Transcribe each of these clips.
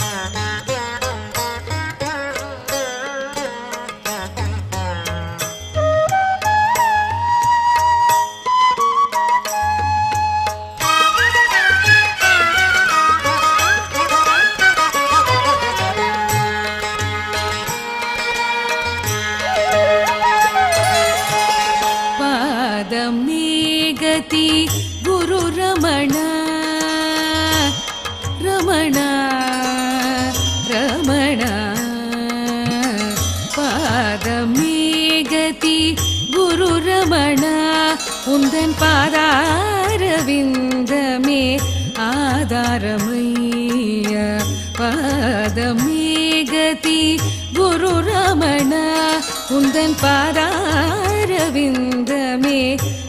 पादमे गति गुरुरमण रमण रमण पादमे गति गुरुरमण உந்தன் பாதாரவிந்தமே ஆதாரமைய பாதமே கதி குரு ரமண உந்தன் பாதாரவிந்தமே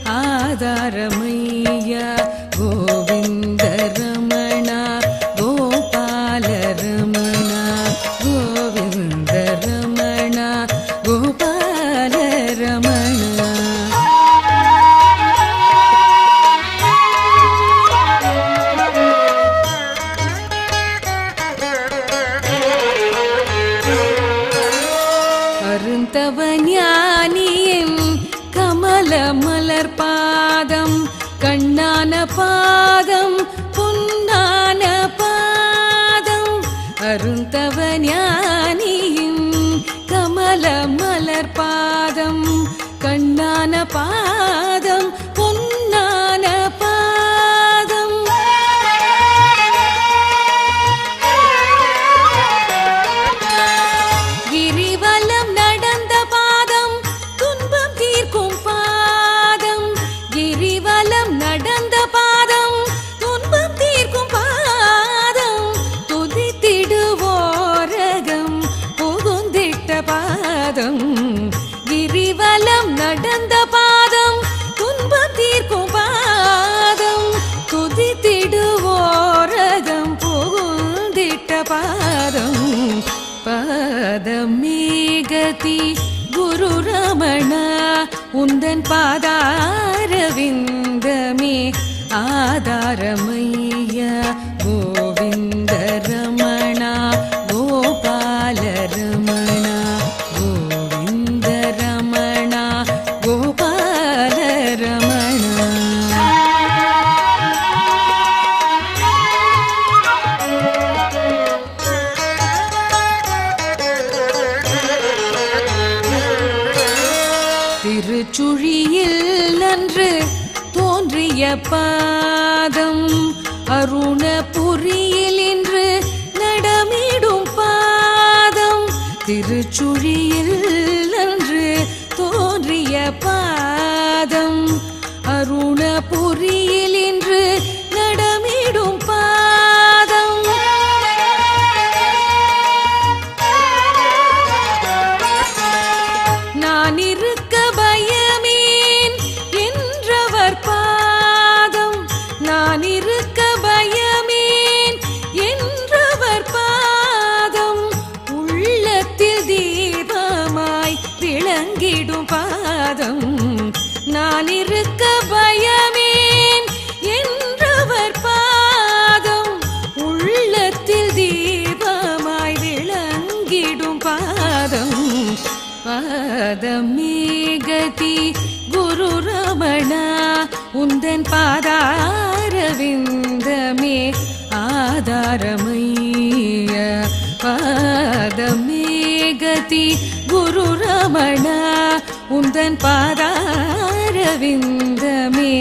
ஆதாரமைய கோவிந்த ரமண கோபால ரமண கோவிந்த ரமண கோபால ரமண அருந்தவ ஞானியின் கமல மலர் பாதம் கண்ணான பாதம் பொன்னான பாதம் அருந்தவ ஞானியின் கமல மலர் பாதம் கண்ணான பாதம் பொன்னான பாதம் கிரிவலம் நடந்த பாதம் துன்பம் தீர்க்கும் பாதம் கிரிவலம் நடந்த பாதம் துன்பம் தீர்க்கும் பாதம் துதித்திடுவோரகம் புகுந்திட்ட பாதம் கிரிவலம் நடந்த பாதம் துன்பம் தீர்க்கும் பாதம் துதித்திடுவோரகம் புகுந்திட்ட பாதம் பாதமே கதி குரு ரமண உந்தன் பாதாரவிந்தமே ஆதாரமைய கோவிந்த ரமண கோபால ரமண கோவிந்த ரமண கோபால ரமண திருச்சுழியில் அன்று தோன்றிய பாதம் அருணபுரியில் இன்று நடமிடும் பாதம் திருச்சுழியில் அன்று தோன்றிய பாதம் அருணபுரியில் இன்று நடமிடும் பாதம் நான் இருக்க பயமேன் என்றவர் பாதம் நான் இருக்க பயமேன் என்றவர் பாதம் உள்ளத்தில் தீபமாய் விளங்கிடும் பாதம் நான் இருக்க பயமேன் என்றவர் பாதம் உள்ளத்தில் தீபமாய் விளங்கிடும் பாதம் பாதமே கதி குரு ரமண உந்தன் பாதாரவிந்தமே ஆதாரமைய பாதமே கதி குரு ரமண உந்தன் பாதாரவிந்தமே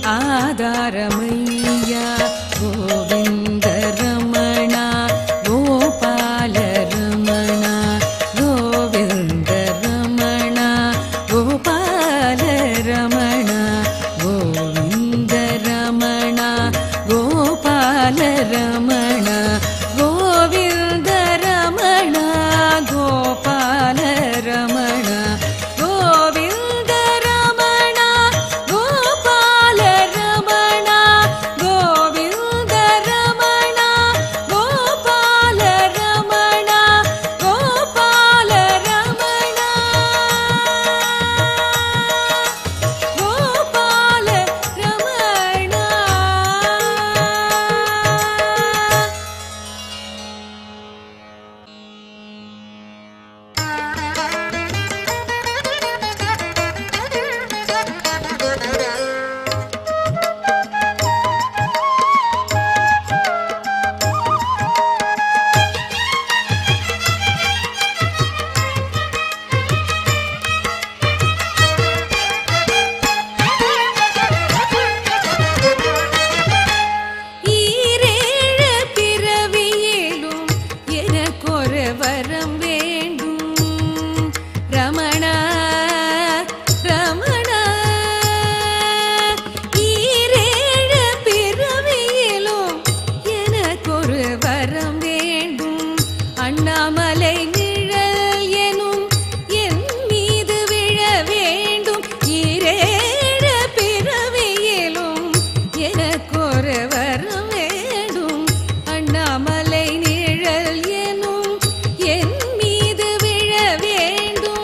ஆதாரமைய கோவிந்த ரமண கோபால ரமண கோவிந்த ரமண கோபால ரமண கோவிந்த ரமண கோபால ரமண கோவிந்த ரமண கோபால ரமண கோவிந்த ரமண கோபால ரமண கோவிந்த ரமண கோபால ரமண கோபால ரமண கோபால ரமண வரம் வேண்டும் அண்ணாமலை நிழல் எனும் என் மீது விழ வேண்டும் ஈரேழு பிறவியிலும் எனக்கொரு வரம் வேண்டும் அண்ணாமலை நிழல் எனும் என் மீது விழ வேண்டும்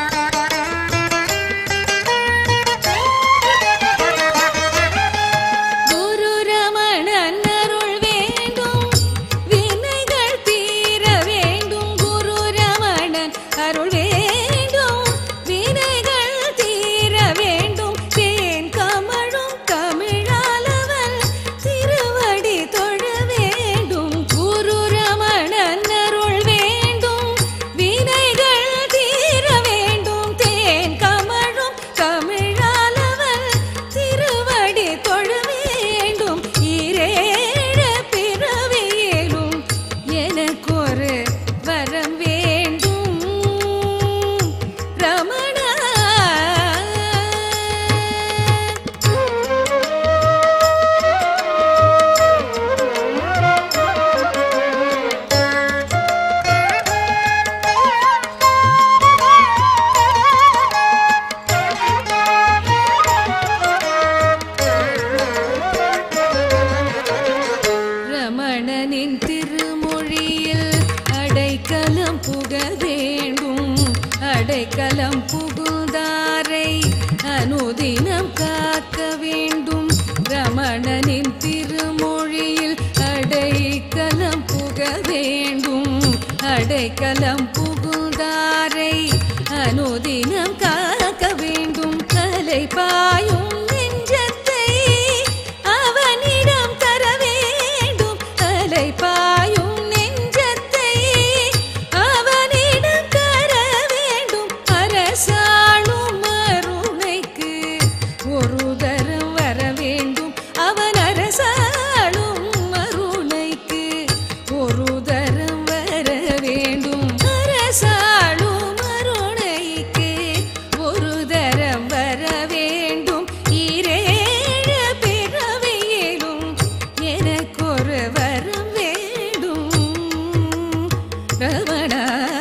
குரு ரமணன் அருள் வேண்டும் வினைகள் தீர வேண்டும் குரு ரமணன் அருள் வேண்டும் வினைகள் தீர வேண்டும் தேன் கமழும் தமிழாலவன் திருவடி தொழ வேண்டும் குரு ரமணன் அருள் வேண்டும் வினைகள் தீர வேண்டும் தேன் கமழும் தமிழாலவன் திருவடி தொழ வேண்டும் ஈரேழு பிறவியிலும் எனக்கொரு வரம் வேண்டும் ரமணா ரமணனின் திருமொழியில் அடைக்கலம் புக வேண்டும் அடைக்கலம் புகுந்தாரை அனுதினம் காக்க வேண்டும் ரமணனின் திருமொழியில் அடைக்கலம் புக வேண்டும் அடைக்கலம் புகுந்தாரை அனுதினம் காக்க வேண்டும் கலை பாயும் நெஞ்சத்தை அவனிடம் தர வேண்டும் அலை பாயும் நெஞ்சத்தை அவனிடம் தர வேண்டும் அரசாளும் அருணைக்கு ஒரு தரம் வர வேண்டும் அவன் அரசாளும் அருணைக்கு ஒரு தரம் வர வேண்டும் அரசாளும் அருணைக்கு ஒரு தரம் வர வேண்டும் ஈரேழு பிறவியிலும் எனக்கொரு வரம் வேண்டும் ரமணா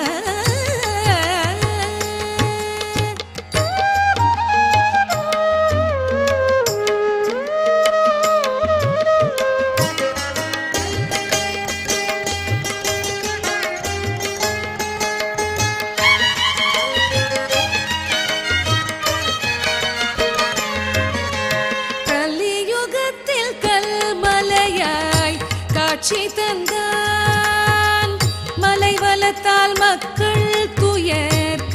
கலியுகத்தில் கல்மலையாய் காட்சி தந்தான் மலை வளத்தால் மக்கள் துயர்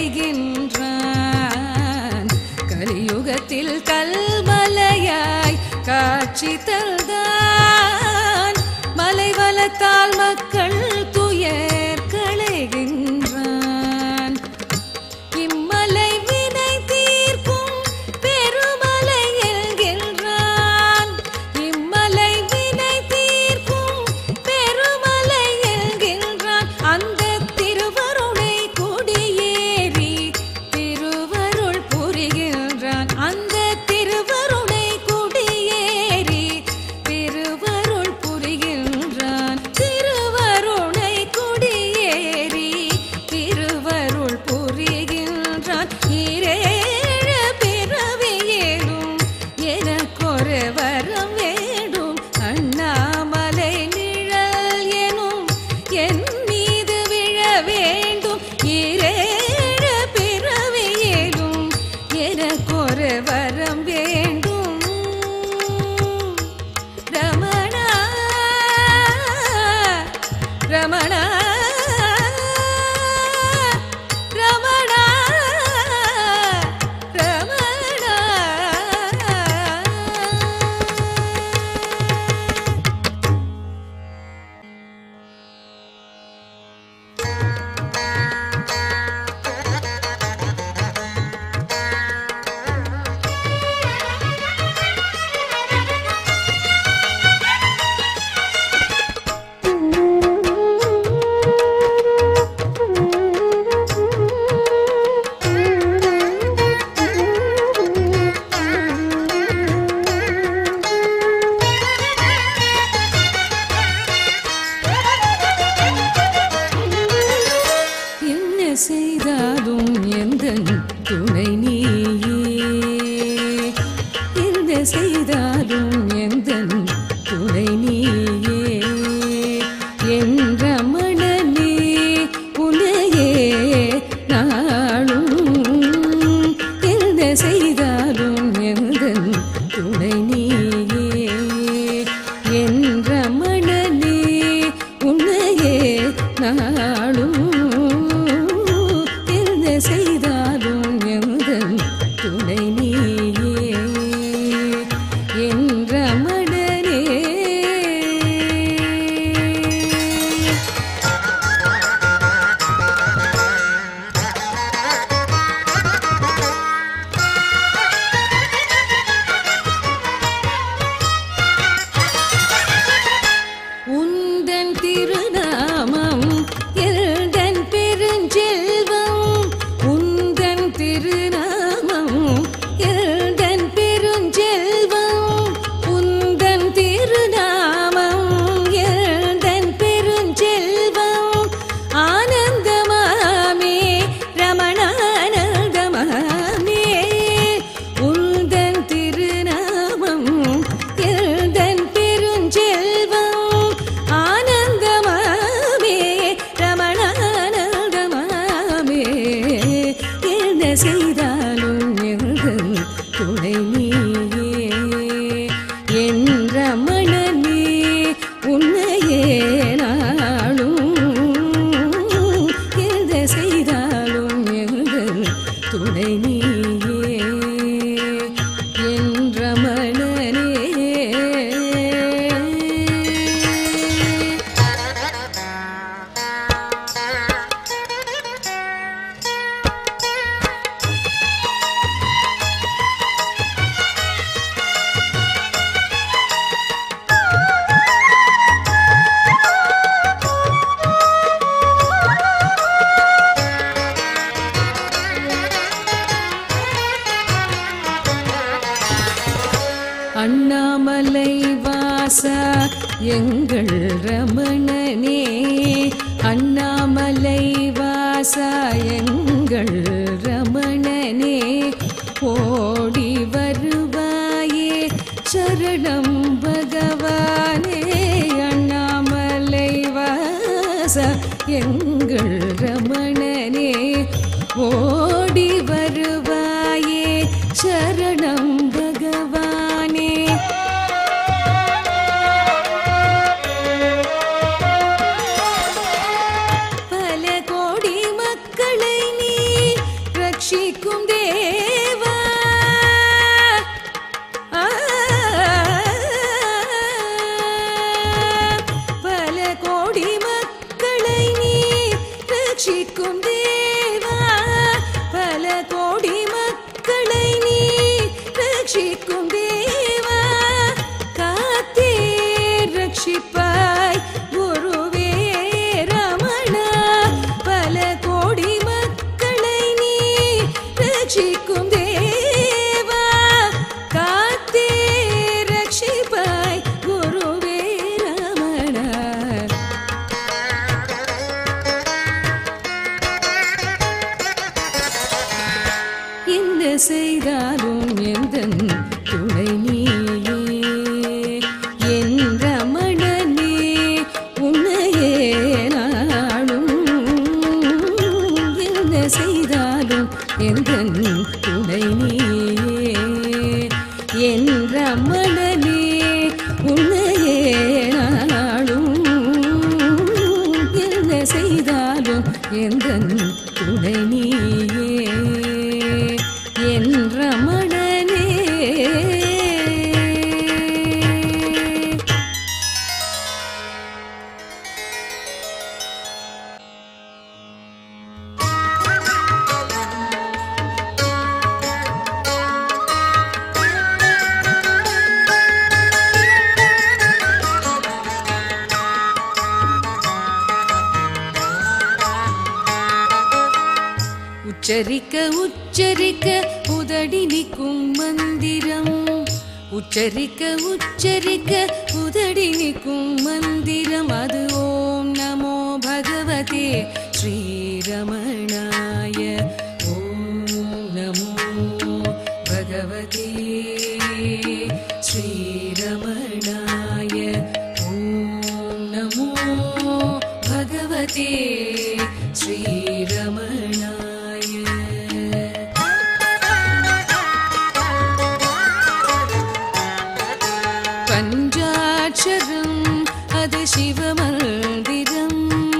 களைகின்றான் கலியுகத்தில் கல்மலையாய் காட்சி தந்தான் மலை வளத்தால் மக்கள் துயர் களைகின்றான் இம்மலை வினை தீர்க்கும் பெருமலை என்கின்றான் இம்மலை வினை தீர்க்கும் பெருமலை என்கின்றான் அந்த திருவருளை கொடியேறி திருவருள் புரிகின்றான் அந்த திருவருளை கொடியேறி திருவருள் புரிகின்றான் திருவருளை கொடியேறி திருவருள் புரிகின்றான் ஈரேழு பிறவியிலும் எனக்கொரு வரம் வேண்டும் அண்ணாமலை நிழல் எனும் என் மீது விழ வேண்டும் ஈரேழு பிறவியிலும் எனக்கொரு வரம் வேண்டும் ரமணா ரமணா ரமணா ரமணா உந்தன் திருநாமம் எல்தன் பெருஞ்செல்வம் உந்தன் திருநாமம் எல்தன் பெருஞ்செல்வம் உந்தன் திருநாமம் எல்தன் பெருஞ்செல்வம் ஆனந்தமாமே ரமணானந்தமாமே உந்தன் திருநாமம் எல்தன் பெருஞ்செல்வம் ஆனந்தமாமே ரமணானந்தமாமே என்ன செய்தாலும் எங்கள் துணை நீயே என் ரமணனே உன்னையே நாளும் எந்த செய்தாலும் எங்கள் துணை நீயே என் ரமணனே அண்ணாமலை வாசா எங்கள் ரமணனே அண்ணாமலை வாசா எங்கள் ரமணனே ஓடி வருவாயே சரணம் பகவானே அண்ணாமலை வாசா எங்கள் ரமணனே ஓடி வருவாயே சரணம் பகவானே பல கோடி மக்களை நீ ரட்சிக்கும் தேவா ஆ, பல கோடி மக்களை நீ ரட்சிக்கும் தேவா பல கோடி மக்களை நீ ரட்சிக்கும் தேவா காத்தே ரட்சிப்பாய் குருவே ரமணா பல கோடி மக்களை நீ ரட்சிக்கும் தேவா காத்தே ரட்சிப்பாய் குருவே ரமணா என்ன செய்தாலும் எந்த துணை நீயே என் ரமணனே உன்னையே நாளும் என்ன செய்தாலும் எந்த துணை நீயே என் ரமணனே உன்னையே நாளும் என்ன செய்தாலும் எந்த துணை நீயே என் ரமணனே உச்சரிக்க உச்சரிக்க உதடி நிற்கும் மந்திரம் உச்சரிக்க உச்சரிக்க உதடி நிற்கும் மந்திரம் அது ஓம் நமோ பகவதே ஸ்ரீரமணாய ஓம் நமோ பகவதே ஸ்ரீரமணாய ஓம் நமோ பகவதே ஸ்ரீரமணாய பஞ்சாட்சரம் அது சிவமந்திரம்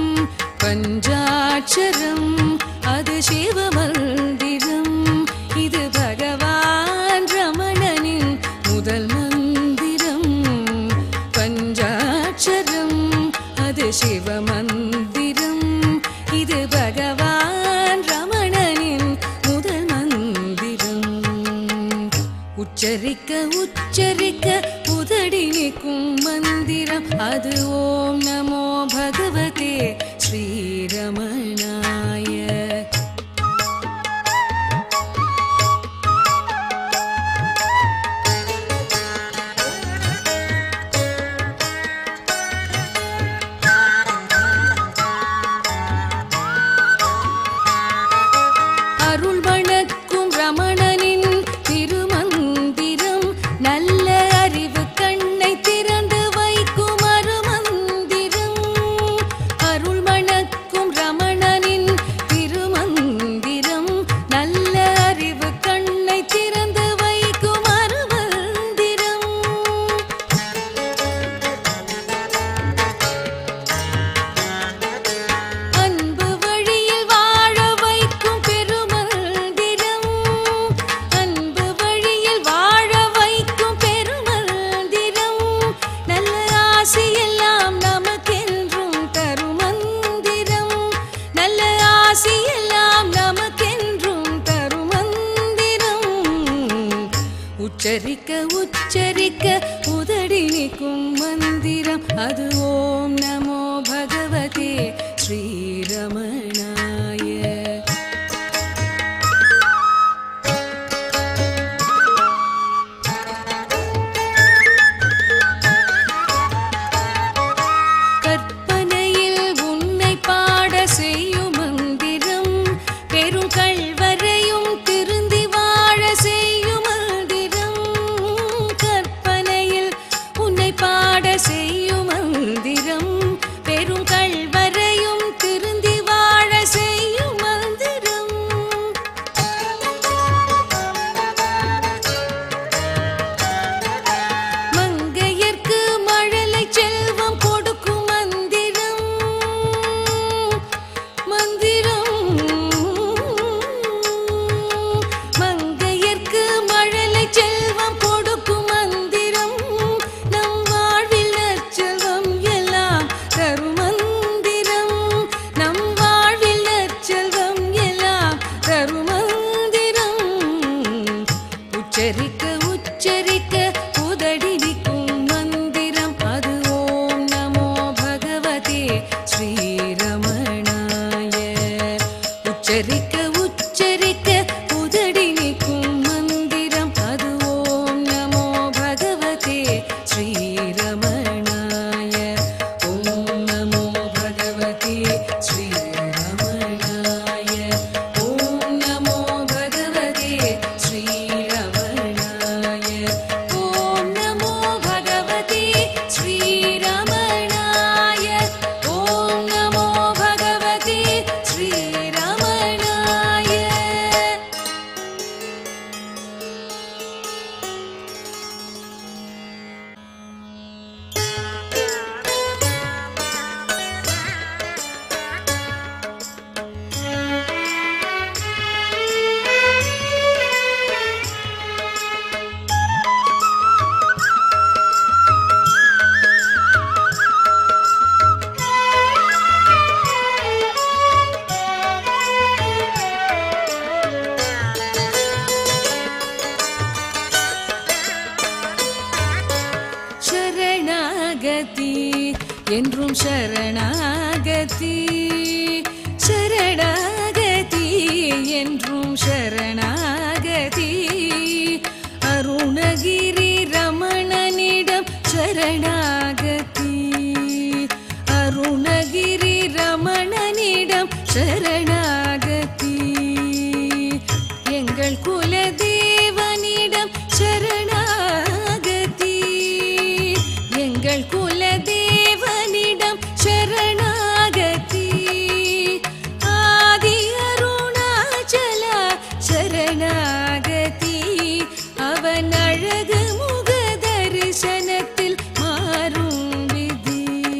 பஞ்சாட்சரம் அது சிவமந்திரம் இது பகவான் ரமணனின் முதல் மந்திரம் பஞ்சாட்சரம் அது சிவமந்திரம் இது பகவான் ரமணனின் முதல் மந்திரம் உச்சரிக்க உச்சரிக்க உதடி நிற்கும் மந்திரம் அது ஓம் நமோ உச்சரிக்க உச்சரிக்க உதடி நிற்கும் மந்திரம் அது ஓம் நமோ பகவதே ஸ்ரீரமணாய கற்பனையில் உன்னை பாட செய்யும் மந்திரம் பெரும் கல்வரையும் திருந்தி வாழ செய்யும் மந்திரம் கற்பனையில் உன்னை பாட செய்யும் மந்திரம் பெரும் கல்வரையும் திருந்தி வாழ செய்யும் மந்திரம் மங்கையர்க்கு மழலை செல்வம் கொடுக்கும் மந்திரம் மந்திரம் மங்கையர்க்கு மழலை செல்வம் கொடுக்கும் மந்திரம் நம் வாழ்வில் நற்செல்வம் எல்லாம் தரும் மந்திரம் நம் வாழ்வில் நற்செல்வம் எல்லாம் தரும் மந்திரம் உச்சரிக்க உச்சரிக்க உதடிடிக்கும் மந்திரம் அது ஓம் நமோ பகவதே ஸ்ரீரமணாய உச்சரிக்க உச்சரிக்க உதடி நிற்கும் மந்திரம் அது ஓம் நமோ பகவதே ஸ்ரீரமணாய ஓம் நமோ பகவதே ஸ்ரீரமணாய ஓம் நமோ பகவதே ஸ்ரீரமணாய ஓம் நமோ பகவதே ஸ்ரீரமணாய ஓம் நமோ பகவதே ஸ்ரீரமணாய சரணாகதி என்றும் சரணாகதி சரணாகதி என்றும் சரணாகதி அருணகிரி ரமணனிடம் சரணாகதி அருணகிரி ரமணனிடம் சரணாகதி எங்கள் குலதேவனிடம் சரணாகதி எங்கள் குலதேவனிடம் சரணாகதி ஆதி அருணாச்சல சரணாகதி அவன் அழகு முக தரிசனத்தில் மாறும் விதி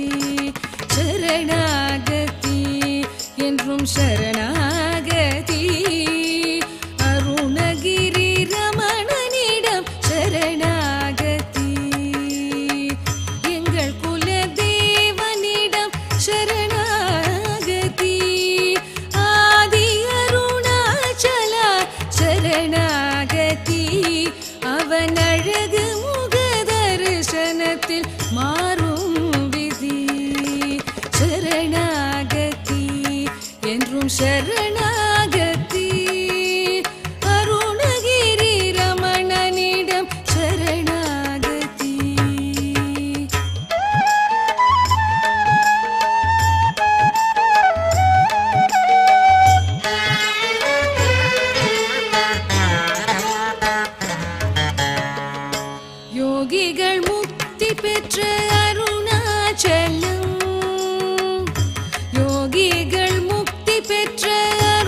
சரணாகதி என்றும் சரணாகதி அருணகிரி ரமணனிடம் சரணாகதி எங்கள் குலதேவனிடம் சரணாகதி ஆதி அருணாச்சல சரணாகதி அவன் அழகு முக தரிசனத்தில் மாறும் விதி சரணாகதி என்றும் சரணாகதி அருணகிரி ரமணனிடம் சரணாகதி யோகிகள் முக்தி பெற்ற அருணாச்சலம் யோகிகள் முக்தி பெற்ற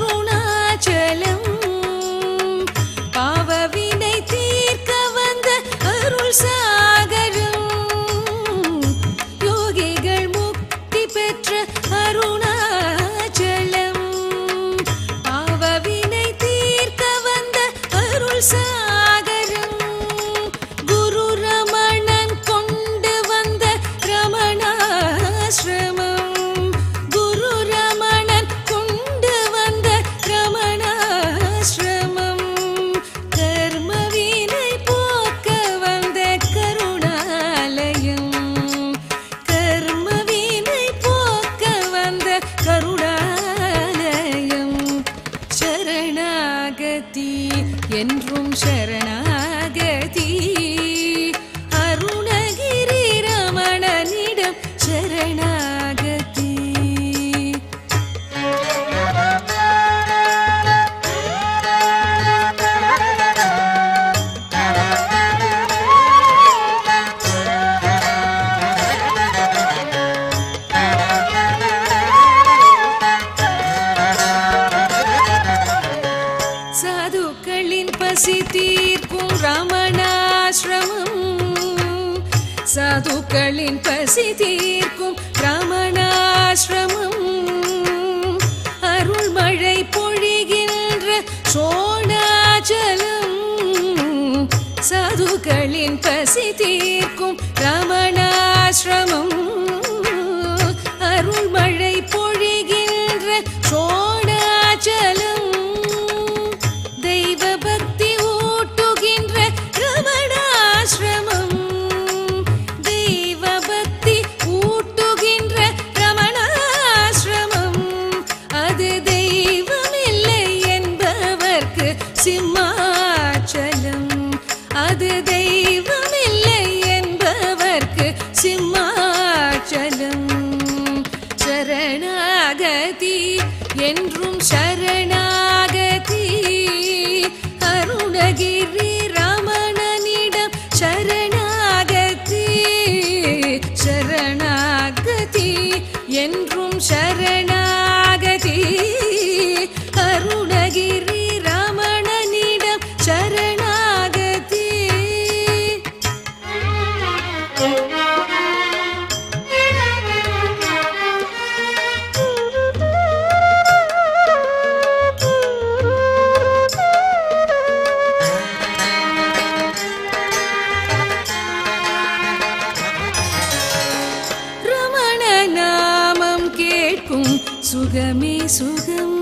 என்றும் சரணாகதி அருணகிரி ரமணனிடம் சரணாகதி சாதுக்களின் பசி தீர்க்கும் ரமணாசிரமம் சாதுக்களின் பசி தீர்க்கும் ரமணாசிரமம் அருள்மழை பொழிகின்ற சோணாச்சலம் சாதுக்களின் பசி தீர்க்கும் ரமணாசிரமம் அருள்மழை பொழிகின்ற சோணாச்சலம் தெய்வ பக்தி ஊட்டுகின்ற ரமணாசிரமம் தெய்வ பக்தி ஊட்டுகின்ற ரமணாசிரமம் அது தெய்வமில்லை என்பவர்க்கு சிம்மாச்சலம் அது தெய்வமில்லை என்பவர்க்கு சிம்மாச்சலம் சரணாகதி என்றும் சரணாகதி அருணகிரி ரமணனிடம் சரணாகதி சரணாகதி என்றும் சரணாகதி அருணகிரி ரமணனிடம் சரணாகதி ரமண நாமம் கேட்கும் சுகமே சுகம்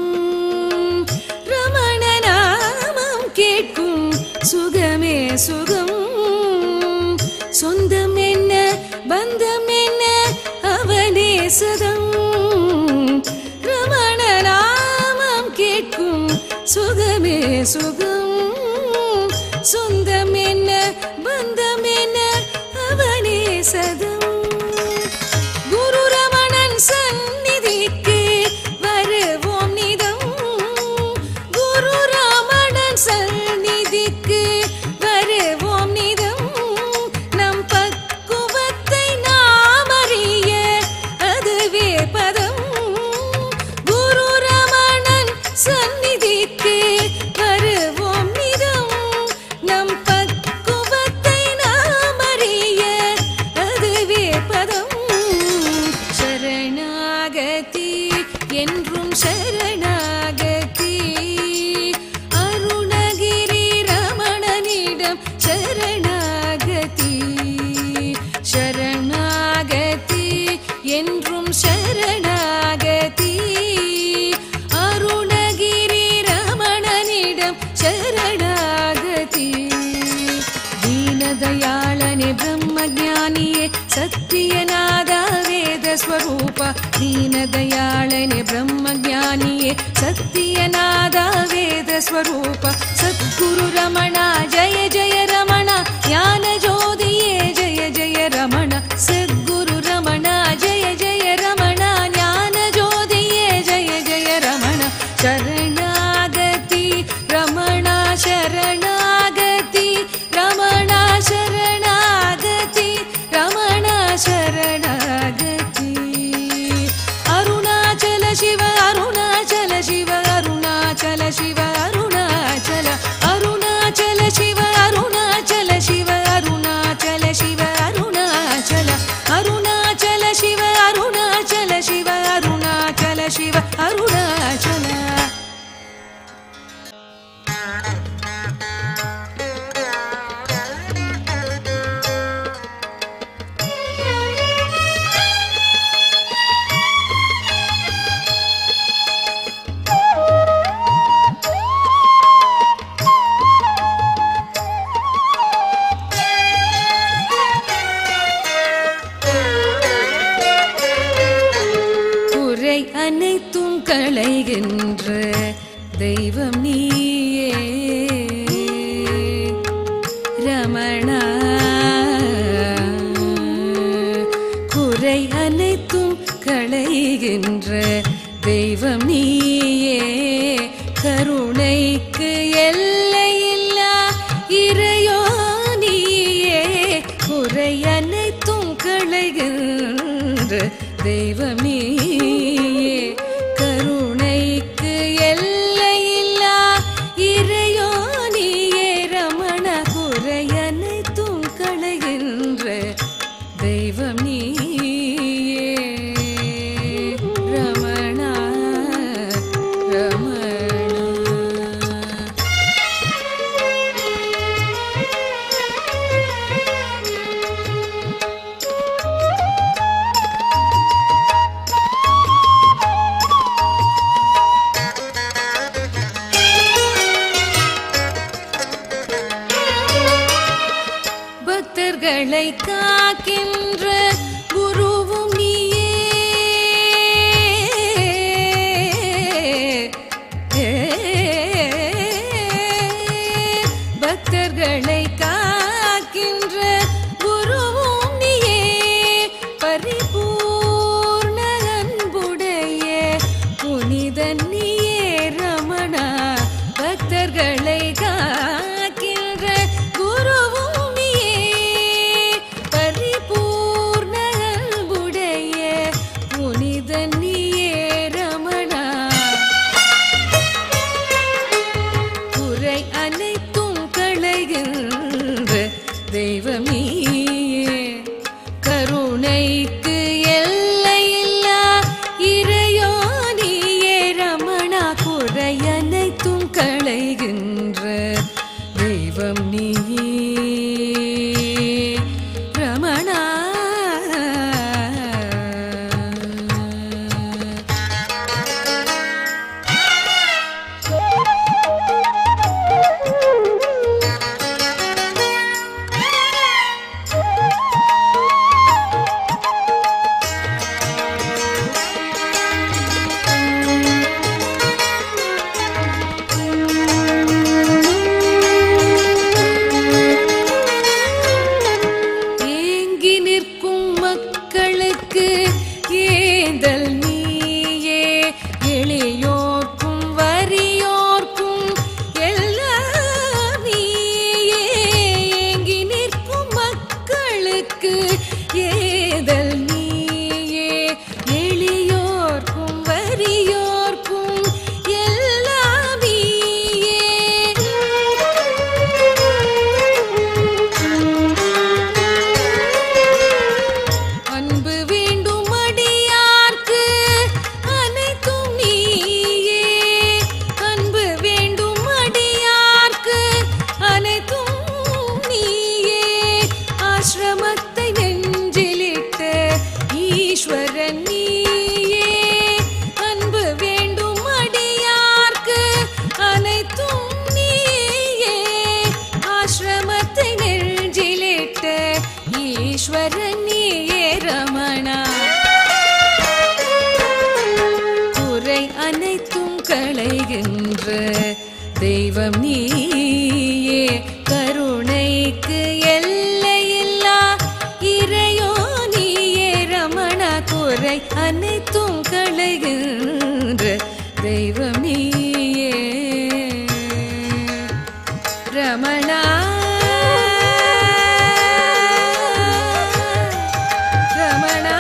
ரமண நாமம் கேட்கும் சுகமே சுகம் சொந்தம் என்ன பந்தம் என்ன அவனே சதம் ரமண நாமம் கேட்கும் சுகமே சுகம் சொந்தம் என்ன பந்தம் என்ன அவனே சதம் குரு ரமணன் சந்நிதிக்கு வருவோம் நிதம் குரு ரமணன் சந்நிதிக்கு வருவோம் நிதம் நம் பக்குவத்தை நாம் அறிய அதுவே பதம் குரு ரமணன் சந்நிதிக்கு வருவோம் நிதம் நம் பக்குவத்தை நாம் அறிய அதுவே பதம் சரணாகதி என்றும் சரணாகதி அருணகிரி ரமணனிடம் சரணாகதி சரணாகதி என்றும் சரணாகதி அருணகிரி ரமணனிடம் சரணாகதி ದೀನದಯಾಳನೆ ಬ್ರಹ್ಮಜ್ಞಾನಿಯೇ ಸತ್ಯನಾದ ವೇದ ಸ್ವರೂಪ ದೀನದಯಾಳನೆ ಬ್ರಹ್ಮಜ್ಞಾನಿಯೇ ಸತ್ಯನಾದ ವೇದ ಸ್ವರೂಪ ಸದ್ಗುರು ರಮಣ ಜಯ ಜಯ ರಮಣ ಜ್ಞಾನ ಜ್ಯೋತಿಯೇ ಜಯ ಜಯ ರಮಣ ಸದ್ಗುರು ರಮಣ ಜಯ ಜಯ ರಮಣ ಜ್ಞಾನ ಜ್ಯೋತಿಯೇ ಜಯ ಜಯ ರಮಣ ಶರಣಾಗತಿ ರಮಣ ಶರಣಾಗತಿ ರಮಣ ಶರಣಾಗತಿ ರಮಣ ಶರಣಾಗತಿ ಅರುಣಾಚಲ ಶಿವ ಅರುಣಾಚಲ ಶಿವ ಅರುಣಾಚಲ ಶಿವ ಅರುಣಾಚಲ ಅರುಣಾಚಲ ಶಿವ ಅರುಣಾಚಲ ಶಿವ ಅರುಣಾಚಲ ಶಿವ ಅರುಣಾಚಲ ಅರುಣಾಚಲ ಶಿವ ಅರುಣಾಚಲ ಶಿವ ಅರುಣಾಚಲ ಶಿವ ಅರುಣಾಚಲ குறை அனைத்தும் களைகின்ற தெய்வம் நீயே களைகின்ற தெய்வம் நீயே கருணைக்கு எல்லையில்லா இறையோ நீயே குறை அனைத்தும் களைகின்ற தெய்வம் நீயே கருணைக்கு எல்லையில்லா இறையோ நீயே ரமண குறை அனைத்தும் களைகின்ற தெய்வம் நீயே ரமணா ரமணா பக்தர்களை காக்கின்ற குருவும் நீயே பக்தர்களை காக்கின்ற குருவும் நீயே பரிபூர்ண அன்புடைய புனிதன் நீயே ரமணா பக்தர்களை காக்கின்ற குருவும் நீயே பரிபூர்ண அன்புடைய புனிதன் நீயே ரமணா குறை அனைத்தும் களைகின்ற தெய்வமீயே கருணைக்கு எல்லையில்லா இறையோ நீயே ரமணா குறை அனைத்தும் களைகின்ற தெய்வம் நீயே ரமணா ஏங்கி நிற்கும் மக்களுக்கு ஏந்தல் நீயே எளியோர்க்கும் வறியோர்க்கும் எல்லாம் நீயே ஏங்கி நிற்கும் மக்களுக்கு ஏதல் நீயே எளியோர்க்கும் வறியோர்க்கும் எல்லாம் நீயே அன்பு வேண்டும் அடியார்க்கு அனைத்தும் நீயே அன்பு வேண்டும் அடியார்க்கு அனைத்தும் நீயே ஆசிரமத்தை நெஞ்சிலிட்ட ஈஸ்வரன் நீயே அன்பு வேண்டும் அடியார்க்கு அனைத்தும் நீயே ஆசிரமத்தை நெஞ்சிலிட்ட ஈஸ்வரன் நீயே ரமணா குறை அனைத்தும் களைகின்ற தெய்வம் நீயே கருணைக்கு எல்லையில்லா இறையோ நீயே ரமணா குறை அனைத்தும் களைகின்ற தெய்வம் நீயே ரமணா ரமணா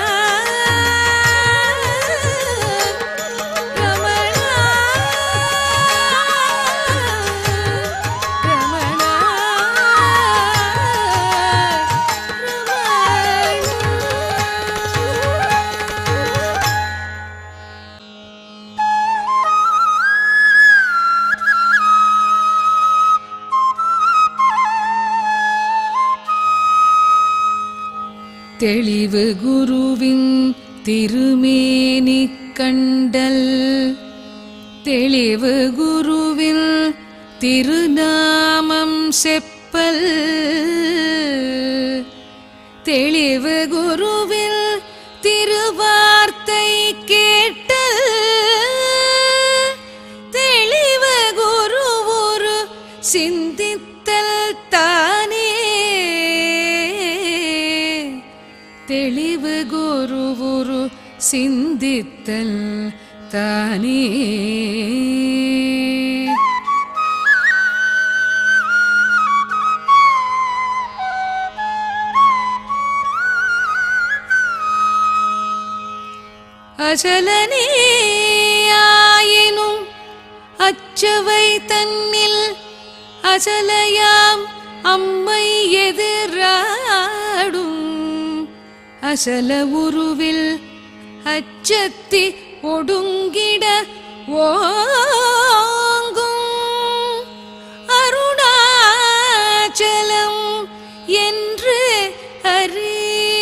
ரமணா ரமணா ரமணா தெளிவு குருவின் திருமேனி கண்டல் தெளிவு குருவின் திருநாமம் செப்பல் தெளிவு குருவில் திருவார்த்தை கேட்டல் தெளிவு குரு ஒரு சிந்தித்தல் தானே தெளிவு குரு ஒரு சிந்தித்தல் தானே அசலனே ஆயினும் அச்சவை தன்னில் அசலையாம் அம்மை எதிராடும் அசல உருவில் அச்சத்தி ஒடுங்கிட ஓங்கும் அருணாச்சலம் என்று அறி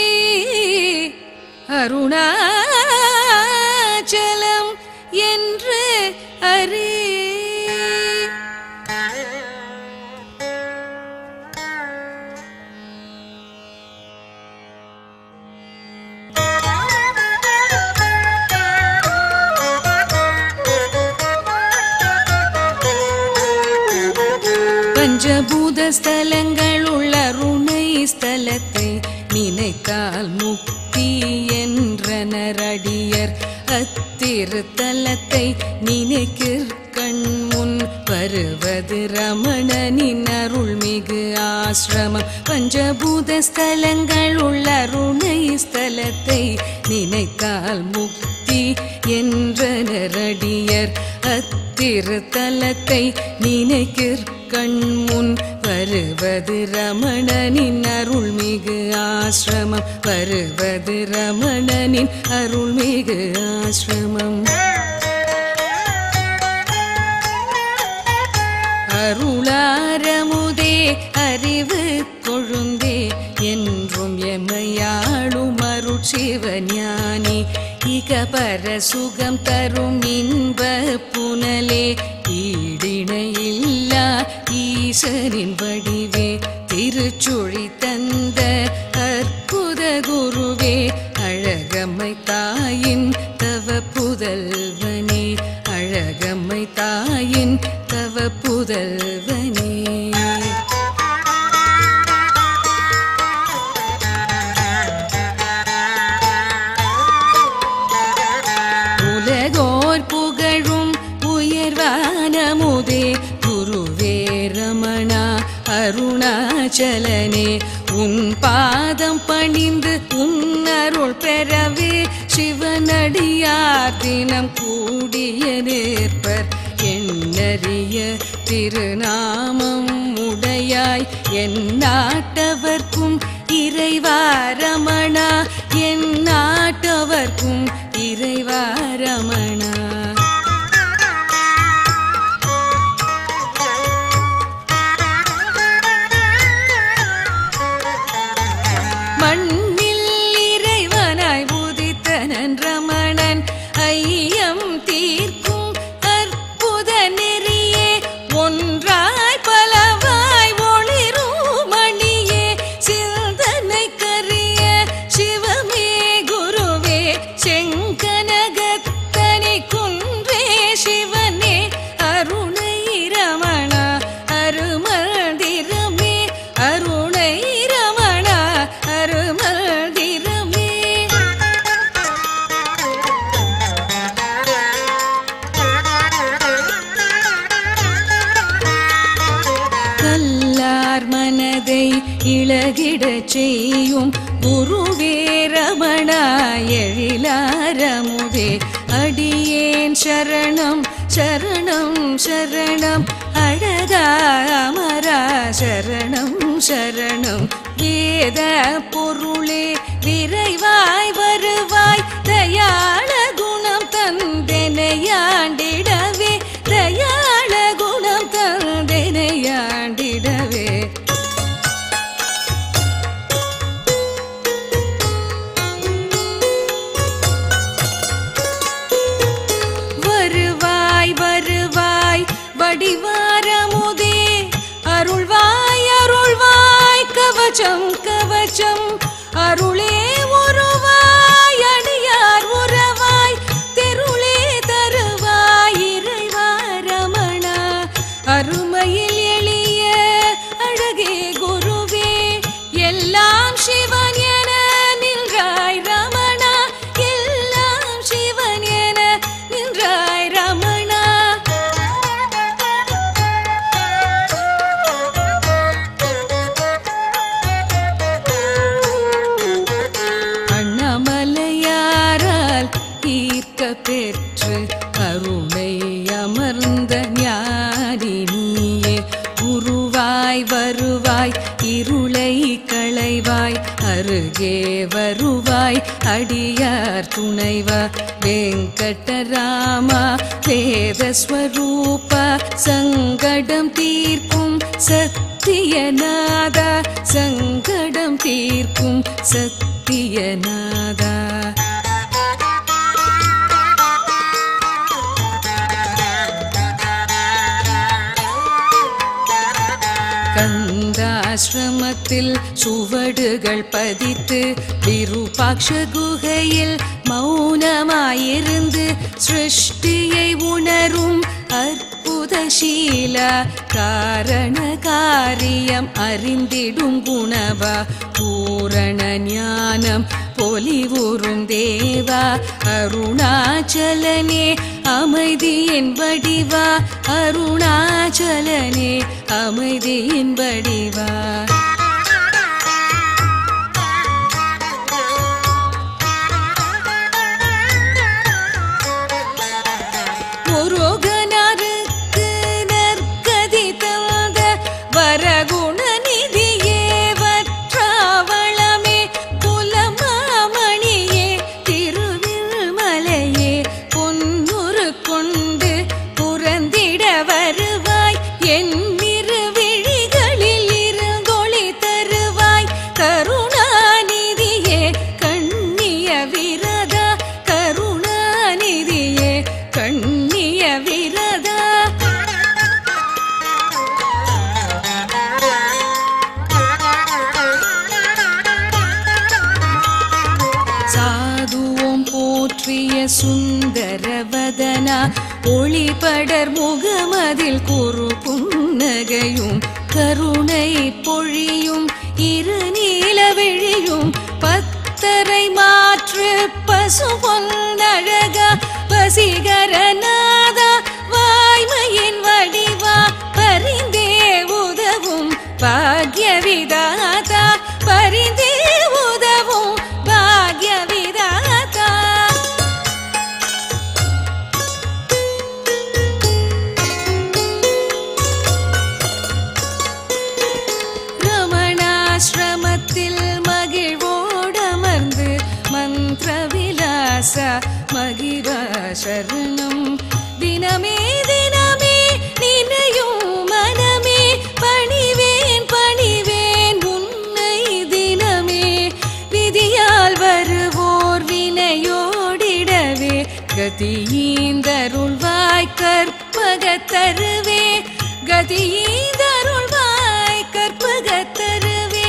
அருணாச்சலம் என்று அறி பஞ்சபூத ஸ்தலங்கள் உள்ள ருணை ஸ்தலத்தை நினைத்தால் முக்தி என்றனரடியர் அத்திருத்தலத்தை நினைக்கிற் கண் முன் வருவது ரமணனின் அருள்மிகு ஆசிரமம் பஞ்சபூத ஸ்தலங்கள் உள்ள ருணை ஸ்தலத்தை நினைத்தால் முக்தி என்றனரடியர் அத்திருத்தலத்தை நினைக்கிற் கண் முன் வருவது ரமணனின் அருள்மிகு ஆசிரமம் வருவது ரமணனின் அருள்மிகு ஆசிரமம் அருளாரமுதே அறிவு கொழுந்தே என்றும் எமையாளும் அருட்சிவஞானி இக பர சுகம் தரும் இன்ப புனலே ஈடிணையில்லா ஈசனின் வடிவே திருச்சுழி தந்த அற்புத குருவே அழகம்மை தாயின் தவ புதல்வனே அழகம்மை தாயின் தவ புதல்வனே உலகோர் புகழும் உயர்வானமுதே குருவே ரமணா அருணாச்சலனே உன் பாதம் பணிந்து உன் அருள் பெறவே சிவனடியார் தினம் கூடிய நிற்பர் எண்ணறிய திருநாமம் உடையாய் என் நாட்டவர்க்கும் இறைவாரமணா என் நாட்டவர்க்கும் இறைவாரமணா மண்ணில் இறைவனாய் உதித்தனன் ரமணன் ஐயம் தீர்க்கும் அற்புத நெறியே ஒன்றாய் பலவாய் ஒளிரும் மணியே சிந்தனை கரிய சிவமே குருவே செங்கனகத்தனி குன்றே சிவனே அருணை ரமணா அருமந்திரமே அருணை ரமணா அருமந்திரமே கல்லார் மனதை இழகிடச் செய்யும் குருவே ரமணா எழிலாரமுதே அடியேன் சரணம் சரணம் சரணம் அழகா அமரா சரணம் சரணம் வேத பொருளே விரைவாய் வருவாய் தயாள குணம் தந்தெனையாண்டிடவே தயாள குணம் தந்தெனையாண்டிடவே வருவாய் வருவாய் வடிவாரமுதே அருள்வாய் அருள்வாய் கவச்சம் கவச்சம் அருளே உருவாய் அடியார் உறவாய் தீர்க்க பெற்று அருளை அமர்ந்த ஞானி நீயே உருவாய் வருவாய் இருளை களைவாய் அருகே வருவாய் அடியார் துணைவா வெங்கடராமா வேதஸ்வரூபா சங்கடம் தீர்க்கும் சத்தியநாதா சங்கடம் தீர்க்கும் சத்தியநாதா கந்தாசிரமத்தில் சுவடுகள் பதித்து விருபாக்ஷ குகையில் மௌனமாயிருந்து சிருஷ்டியை உணரும் அற்புதசீல காரண காரியம் அறிந்திடும் குணவா பூரண ஞானம் பொலிவுறும் தேவா அருணாச்சலனே அமைதியின் வடிவா அருணாச்சலனே அமைதியின் வடிவா முருகனருக்கு நற்கதி தந்த வரகுண நிதியே வற்றாவளமே குலமாமணியே திருவில்மலையே பொன்னுரு கொண்டு புறந்திட வருவாய் என் விழிகளில் இருங்கொளி தருவாய் கருணாநிதியே கண்ணிய விரதா கருணாநிதியே கண்ணிய விரதா சாதுவோம் போற்றிய சுந்தரவதனா ஒளிபடர் முகமதில் குறு புன்னகையும் கருணை பொழியும் இரு நீலவிழியும் பத்தரை மாற்று பசு பொன்னழகா வசீகரநாதா வாய்மையின் வடிவா பரிந்தே உதவும் பாக்ய விதாதா பரிந்தே உதவும் பாக்ய விதாதா ரமணாசிரமத்தில் மகிழ்வோடமர்ந்து மந்திர விலாச மகிழ சரணம் தினமே தினமே நினையும் மனமே பணிவேன் பணிவேன் உன்னை தினமே விதியால் வருவோர் வினையோடிடவே கதியீந்தருள்வாய் கற்பக தருவே கதியீந்தருள்வாய் கற்பக தருவே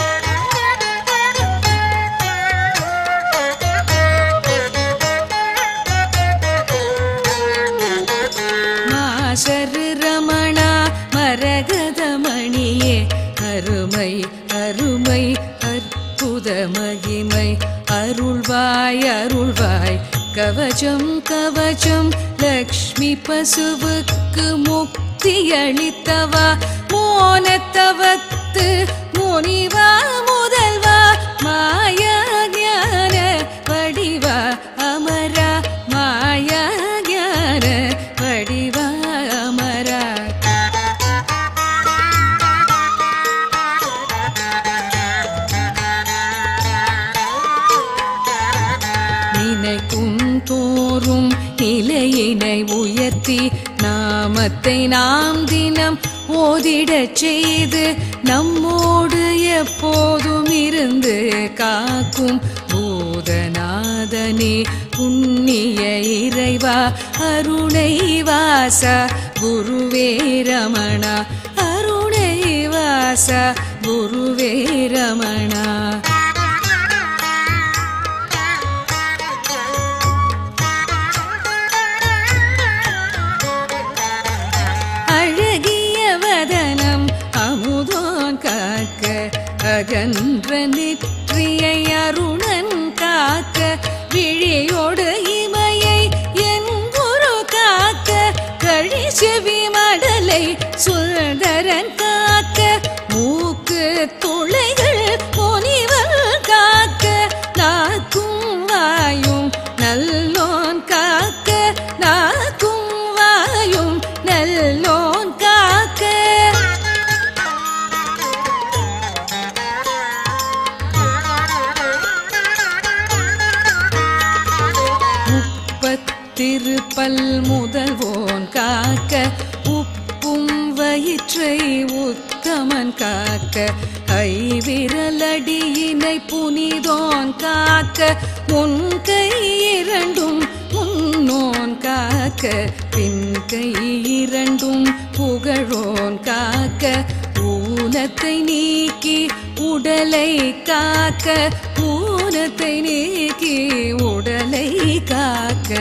மாசரு ரமணா மரகதமணியே அருமை அருமை அற்புத மகிமை அருள்வாய் அருள்வாய் கவச்சம் கவச்சம் லக்ஷ்மி பசுவுக்கு முக்தி அளித்தவா மோனத்தவத்து முனிவா முதல்வா மாயா ஞான வடிவா அமரா மாயா ஞான வடிவா அமரா நினைக்கும் தோறும் நிலையினை உயர்த்தி நாமத்தை நாம் தினம் ஓதிடச் செய்து நம்மோடு எப்போதும் இருந்து காக்கும் பூதநாதனே புண்ணிய இறைவா அருணை வாசா குருவே ரமணா அருணை வாசா குருவே ரமணா அழகிய வதனம் அமுதோன் காக்க அகன்ற நெற்றியை அருணன் காக்க விழியோடு இமையை என் குரு காக்க கழி செவி மடலை சுந்தரன் காக்க மூக்கு துளைகள் முனிவர் காக்க நாக்கும் வாயும் நல்லோன் திருப்பல் முதல்வோன் காக்க உப்பும் வயிற்றை உத்தமன் காக்க ஐவிரலடியினை புனிதோன் காக்க உன் கை இரண்டும் முன்னோன் காக்க பின் கை இரண்டும் புகழோன் காக்க ஊனத்தை நீக்கி உடலை காக்க ஊனத்தை நீக்கி உடலை காக்க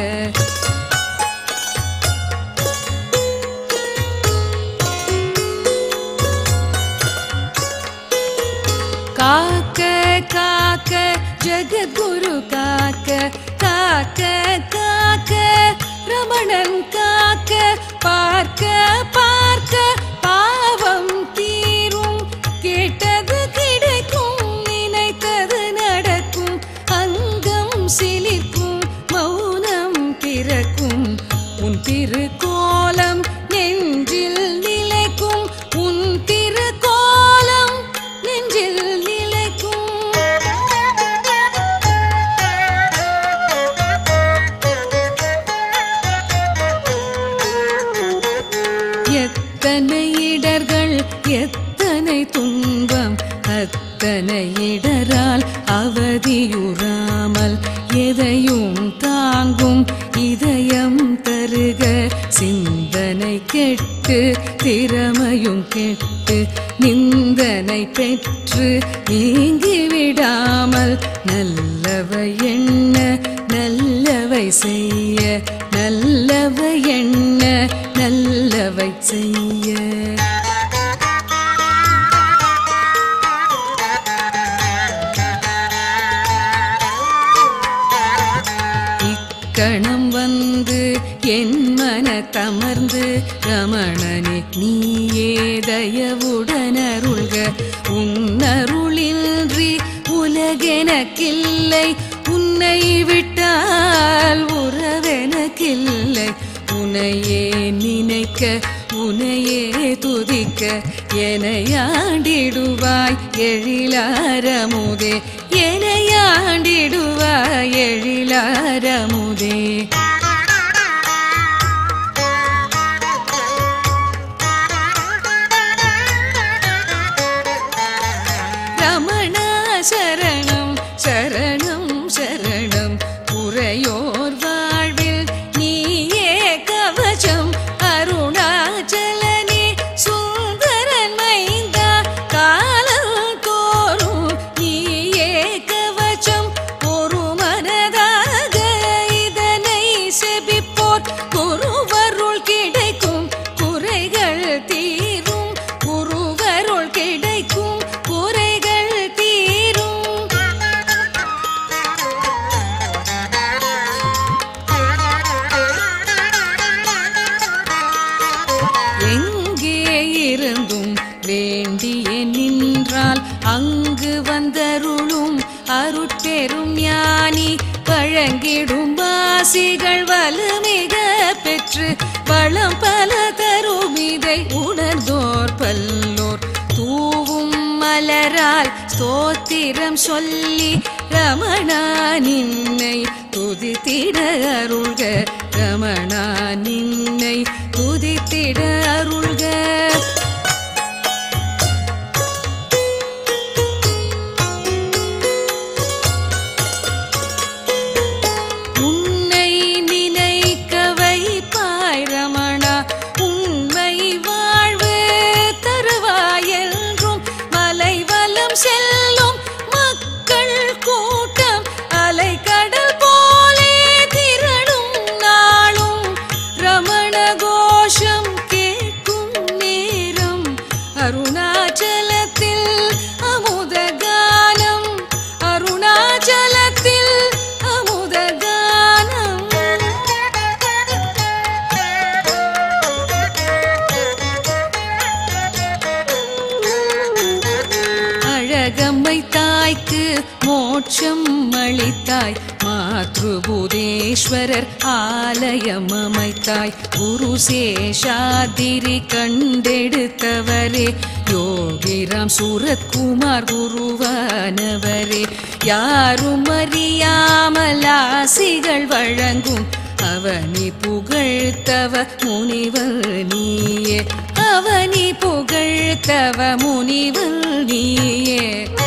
காக்க காக்க ஜெகத்குரு காக்க காக்க காக்க ரமணன் காக்க பார்க்க பார்க்க பாவம் தீரும் கேட்டது கிடைக்கும் நினைத்தது நடக்கும் அங்கம் சிலிர்க்கும் மௌனம் பிறக்கும் உன் திருக்கோலம் நெஞ்சில் நிலைக்கும் உன் திருக்கோலம் நெஞ்சில் நிலைக்கும் எத்தனை இடர்கள் எத்தனை துன்பம் அத்தனை இடரால் அவதியுறாமல் எதையும் தாங்கும் இதயம் தருக சிந்தனை கெட்டு திறமையும் கெட்டு நிந்தனை பெற்று நீங்கி விடாமல் நல்லவை எண்ண நல்லவை செய்ய நல்லவை எண்ண நல்லவை செய்ய இக்கணம் வந்து என் மன தமர்ந்து ரமணனே நீயே தயவுடன் அருள்க உன்னருளின்றி உலகெனக்கில்லை உன்னை விட்டால் உறவெனக்கில்லை உனையே நினைக்க உனையே துதிக்க எனையாண்டிடுவாய் எழிலாரமுதே எனையாண்டிடுவாய் எழிலாரமுதே ரமணா சரணம் சரணம் சரணம் உரையோர் வாழ்வில் நீயே கவசம் அருணாச்சலனே சுந்தரன் மைந்தா காலம் தோறும் நீயே கவசம் ஒரு மனதாக இதனை செபிப்போர் குருவருள் கிடைக்கும் குறைகள் தீரும் குருவருள் கிடைக்கும் குறைகள் தீரும் எங்கே இருந்தும் வேண்டிய நின்றால் அங்கு வந்தருளும் அருட்பெரும் ஞானி வழங்கிடும் வாசிகள் வலுமிக பெற்று வளம் பல தரும் இதை உணர்ந்தோர் பல்லோர் தூவும் மலரால் ஸ்தோத்திரம் சொல்லி ரமணா நின்னை துதித்திட அருள்க ரமணா நின்னை துதித்திட அருள்க உன்னை நினைக்க வைப்பாய் ரமணா உண்மை வாழ்வு தருவாய் என்றும் மலைவலம் செல்லும் மக்கள் கூட்டம் அலை கடல் போலே திரளும் நாளும் ரமண கோஷம் கேட்கும் நேரம் அருணாச்சலத்தில் அமுத கானம் அருணாச்சலத்தில் அமுத கானம் அழகம்மை தாய்க்கு மோட்சம் அளித்தாய் மாத்ருபுதேஸ்வரர் ஆலயம் அமைத்தாய் குரு சேஷாதிரி கண்டெடுத்தவரே யோகிராம் சூரத்குமார் குருவானவரே யாரும் அறியாமல் ஆசிகள் வழங்கும் அவனி புகழ்த்தவ முனிவல் நீயே அவனி புகழ்த்தவ முனிவல் நீயே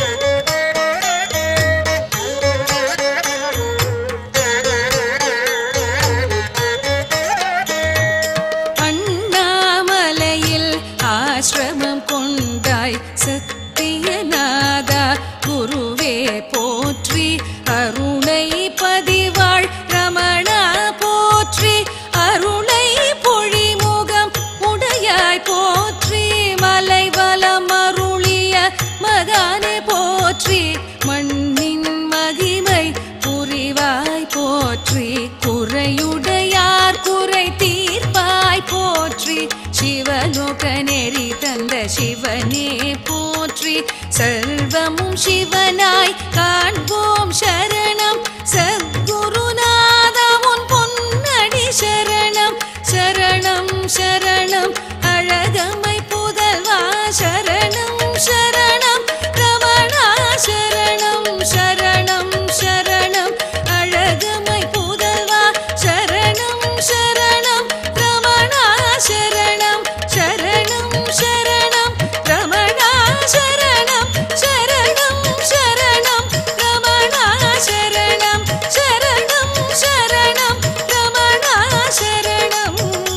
அண்ணாமலையில் ஆசிரமம் கொண்டாய் சத்தியநாதா குருவே போற்றி அருணை பதிவாள் ரமணா போற்றி அருணை பொழிமுகம் உடையாய் போற்றி மலை வலம் அருளிய மகானே போற்றி மண்ணின் மகிமை புரிவாய் போற்றி குறையுடையார் குறை தீர்ப்பாய் போற்றி சிவலோக நெறி தந்த சிவனே போற்றி சர்வமும் சிவனாய் காண்போம் சரணம் சத்குருநாதா உன் பொன்னடி சரணம் சரணம் சரணம் அழகமை புதல்வா சரணம் சரணம் ரமணா சரணம் சரணம் சரணம் அழகமை புதல்வா சரணம் சரணம் ரமணா சரணம் சரணம் சரணம் ரமணா சரணம் சரணம் சரணம் ரமணா சரணம் சரணம் சரணம் ரமணா சரணம்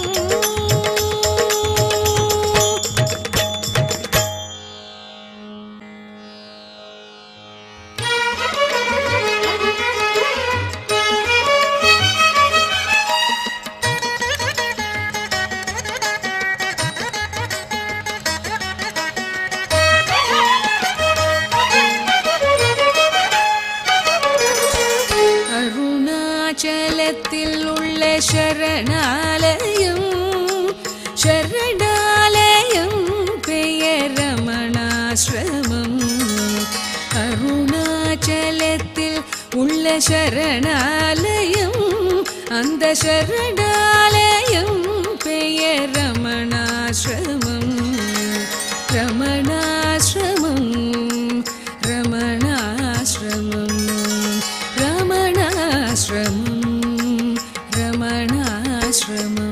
அருணாச்சலத்தில் உள்ள சரணாலயம் சரணாலயம் பெயர் ரமணாசிரமம் அருணாச்சலத்தில் உள்ள சரணாலயம் அந்த சரணாலயம் பெயர் ரமணாசிரமம் ரமணாசிரமம் ரமணாசிரமம் ரமணாசிரமம் ரமணாசிரமம்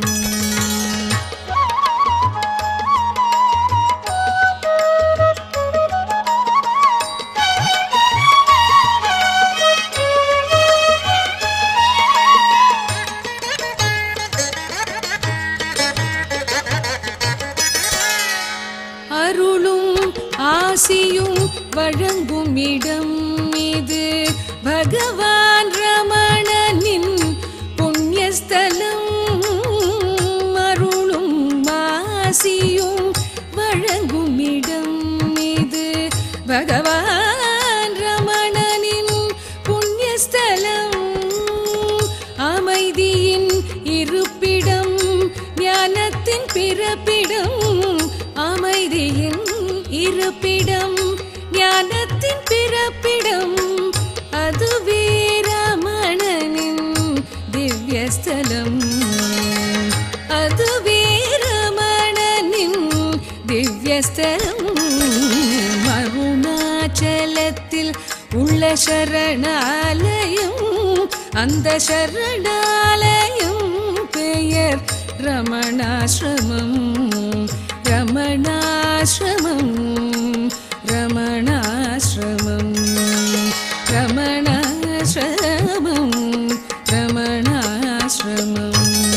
அருளும் ஆசியும் வழங்கும் இடம் இது பகவான் ரமணனின் புண்ணியஸ்தலம் அருளும் ஆசியும் வழங்கும் இடம் இது பகவான் ரமணனின் புண்ணியஸ்தலம் அமைதியின் இருப்பிடம் ஞானத்தின் பிறப்பிடம் அமைதியின் இருப்பிடம் ஞானத்தின் பிறப்பிடம் அதுவே ரமணனின் திவ்யஸ்தலம் அதுவே ரமணனின் திவ்யஸ்தலம் அருணாச்சலத்தில் உள்ள சரணாலயம் அந்த சரணாலயம் பெயர் ரமணாசிரமம் ரமணாசிரமம் ரமணாசிரமம் ரமணாசிரமம் ரமணாசிரமம்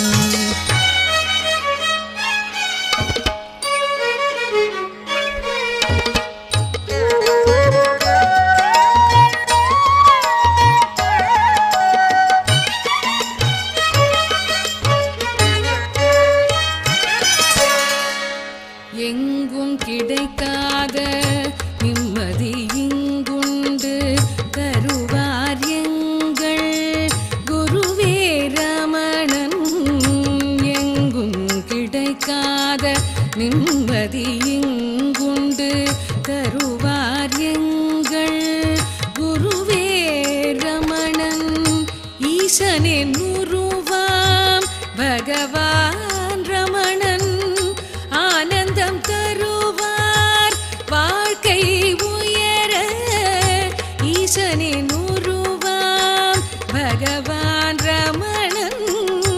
எங்கும் கிடைக்காத நிம்மதி இங்குண்டு தருவார் எங்கள் குருவே ரமணன் எங்கும் கிடைக்காத நிம்மதி இங்குண்டு தருவார் எங்கள் குருவே ரமணன் ஈசனின் உருவாம் பகவான் ரமணன் ஆனந்தம் தருவார் வாழ்க்கை உயர ஈசனின் உருவாம் பகவான் ரமணன்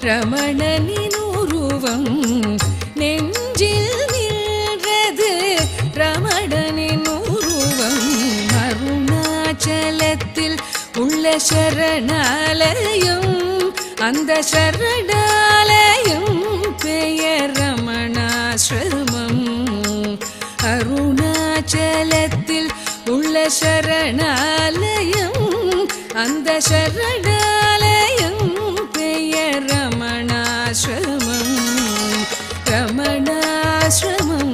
ரமணனின் உருவம் நெஞ்சில் நின்றது ரமணனின் உருவம் அருணாச்சலத்தில் உள்ள சரணாலயம் அந்த சரணாலயம் பெயர் ரமணாசிரமம் அருணாச்சலத்தில் உள்ள சரணாலயம் அந்த சரணாலயம் பெயர் ரமணாசிரமம் ரமணாசிரமம்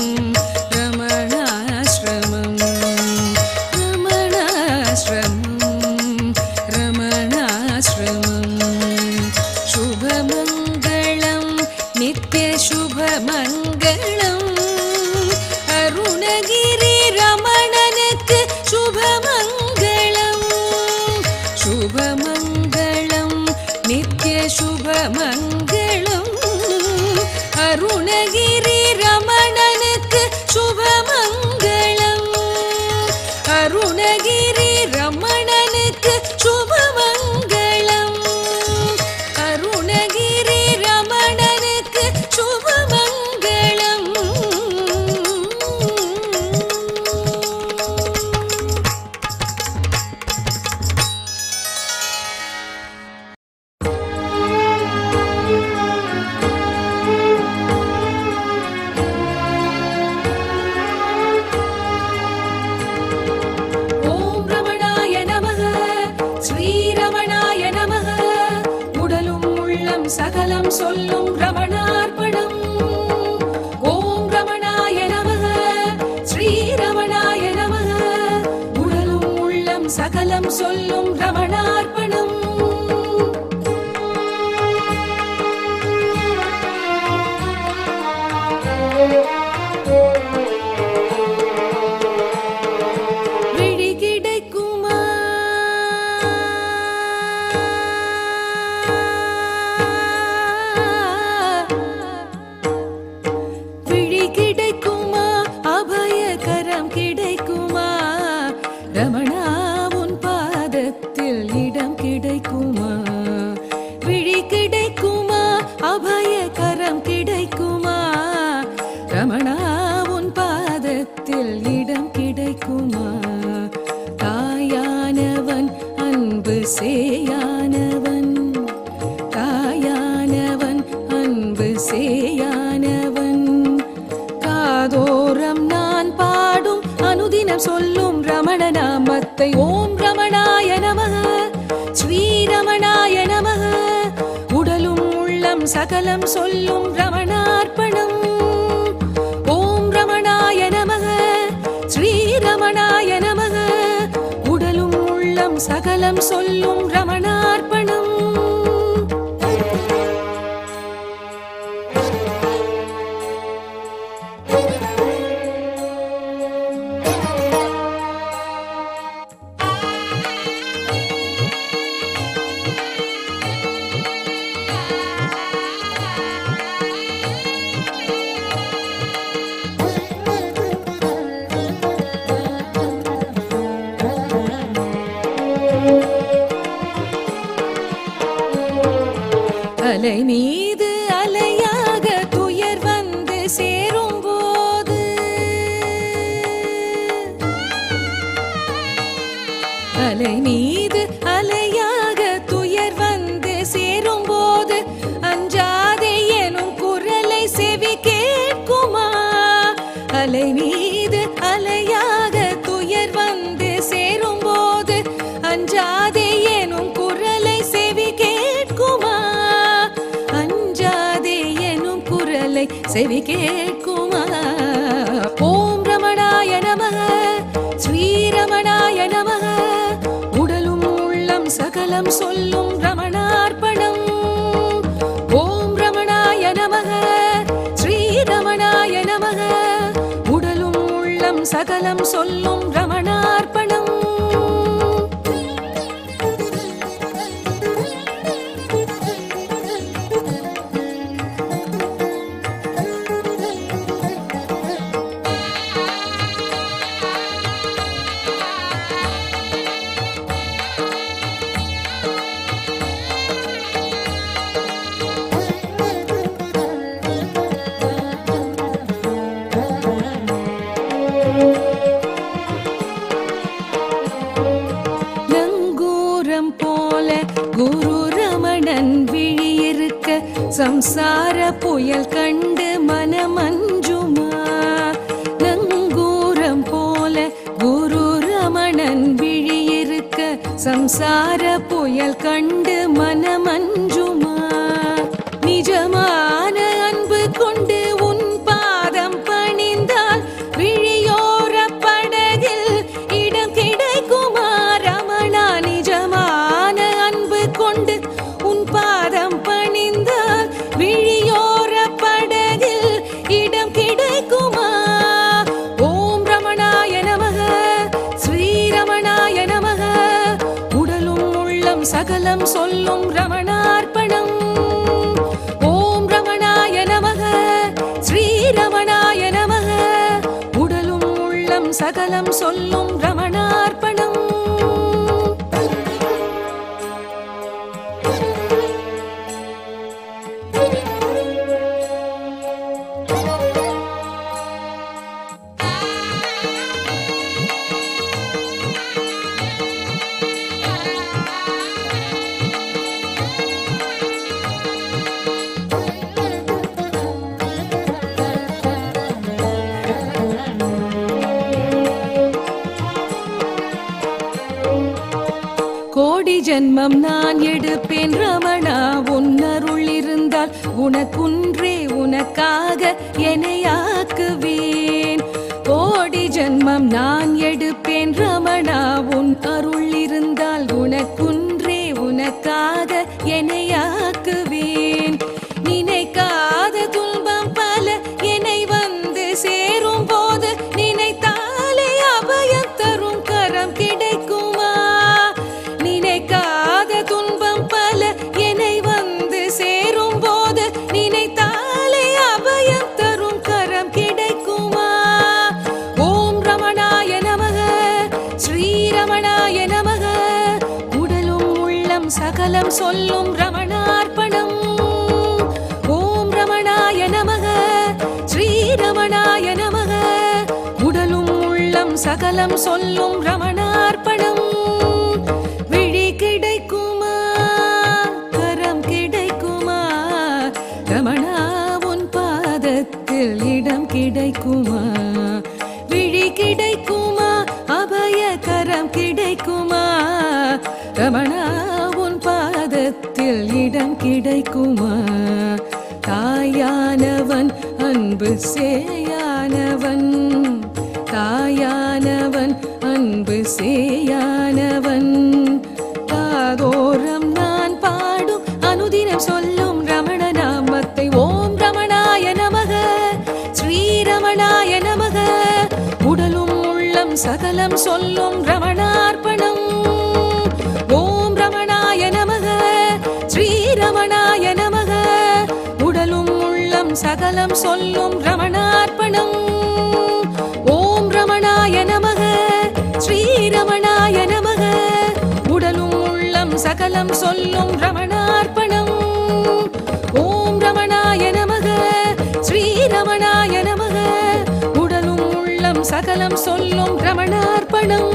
ரமணாசிரமம் ரமணாசிரமம் ரமணாசிரமம் சுபமங்களம் நித்திய சுபமங்களம் அருணகிரி ரமணனுக்கு சுபமங்களம் சுபமங்களம் நித்திய சுபமங்களம் அருணகிரி ரமணனுக்கு சுபமங்களம் அருணகிரி ரமணனுக்கு சுபமங்களம் அருணகிரி ரமணனுக்கு சுபமங்களம் ஓம் ரமணாய நமக ஸ்ரீரமணாய நமக உடலும் உள்ளம் சகலம் சொல்லும் ரமணார்ப்பணம் ஓம் ரமணாய நமக ஸ்ரீரமணாய நமக உடலும் உள்ளம் சகலம் சொல்லும் ரமணார்ப்பணம் விழி கிடைக்குமா விழி கிடைக்குமா அபயகரம் கிடைக்குமா ரமணா உன் பாதத்தில் இடம் கிடைக்குமா விழி கிடைக்குமா அபயகரம் கிடைக்குமா ரமணா உன் பாதத்தில் இடம் கிடைக்குமா தாயானவன் அன்பு சேயானவன் தாயானவன் அன்பு சேயானவன் காதோரம் நான் பாடும் அனுதினம் சொல்லும் ரமண நாமத்தை ஓம் ரமணாய நமக ஸ்ரீரமணாய நமக உடலும் உள்ளம் சகலம் சொல்லும் ரமணார்ப்பணம் ஓம் ரமணாய நமக ஸ்ரீரமணாய நமக உடலும் உள்ளம் சகலம் சொல்லும் ரமணார்ப்பணம் அலை மீது அலையாக துயர் வந்து சேரும் போது அலை மீது அலையாக துயர் வந்து சேரும் போது அஞ்சாதே எனும் குரலை செவி கேட்குமா அலை மீது அலையாக துயர் வந்து சேரும் போது அஞ்சாதே எனும் குரலை செவி கேட்குமா அஞ்சாதே எனும் குரலை செவி கேட்குமா ஓம் ரமணாய நமக ஸ்ரீரமணாய நமக உடலும் உள்ளம் சகலம் சொல்லும் ரமணார்ப்பணம் ஓம் ரமணாய நமக ஸ்ரீரமணாய நமக உடலும் உள்ளம் சகலம் சொல்லும் ரமணார்ப்பணம் குரு ரமணன் விழியிருக்க சம்சார புயல் கண்டு மனமஞ்சுமா நங்கூரம் போல குரு ரமணன் விழியிருக்க சம்சார புயல் கண்டு மனமஞ்சுமா நிஜமான அன்பு கொண்டு உன் பாதம் பணிந்தால் விழியோர படகில் இடம் கிடைக்குமா ரமணா நிஜமான அன்பு கொண்டு உன் பாதம் பணிந்தால் விழியோர படகில் இடம் கிடைக்குமா ஓம் ரமணாய நமக ஸ்ரீரமணாய நமக உடலும் உள்ளம் சகலம் சொல்லும் ரமணார்ப்பணம் ஓம் ரமணாய நமக ஸ்ரீரமணாய நமக உடலும் உள்ளம் சகலம் சொல்லும் ரமணார்ப்பணம் கோடி ஜென்மம் நான் எடுப்பேன் ரமணா உன்னருள் இருந்தால் உனக்குன்றே உனக்காக என்னையாக்குவேன் கோடி ஜென்மம் நான் எடுப்பேன் ரமணா உன் அருள் இருந்தால் உனக்குன்றே உனக்காக என்னையாக்குவேன் நினைக்காத துன்பம் பல என்னை வந்து சேரும் போது நினைத்தாலே அபயம் தரும் கரம் கிடைக்குமா நினைக்காத துன்பம் பல என்னை வந்து சேரும் போது நினைத்தாலே அபயம் தரும் கரம் கிடைக்குமா ஓம் ரமணாய நமக ஸ்ரீரமணாய நமக உடலும் உள்ளம் சகலம் சொல்லும் ரமணார்ப்பணம் ஓம் ரமணாய நமக ஸ்ரீரமணாய நமக உடலும் உள்ளம் சகலம் சொல்லும் ரமணார்ப்பணம் விழி கிடைக்குமா கரம் கிடைக்குமா ரமணா உன் பாதத்தில் இடம் கிடைக்குமா விழி கிடைக்குமா அபய கரம் கிடைக்குமா ரமணா உன் பாதத்தில் இடம் கிடைக்குமா தாயானவன் அன்பு சேயானவன் தாயானவன் அன்பு சேயானவன் காதோரம் நான் பாடும் அனுதினம் சொல்லும் ரமண நாமத்தை ஓம் ரமணாய நமக ஸ்ரீரமணாய நமக உடலும் உள்ளம் சகலம் சொல்லும் ரமணார்ப்பணம் ஓம் ரமணாய நமக ஸ்ரீரமணாய நமக உடலும் உள்ளம் சகலம் சொல்லும் ரமணார்ப்பணம் ஓம் ரமணாய நமக ஸ்ரீரமணாய நமக உடலும் உள்ளம் சகலம் சொல்லும் ரமணார்ப்பணம் ஓம் ரமணாய நமக ஸ்ரீரமணாய நமக உடலும் உள்ளம் சகலம் சொல்லும் ரமணார்ப்பணம்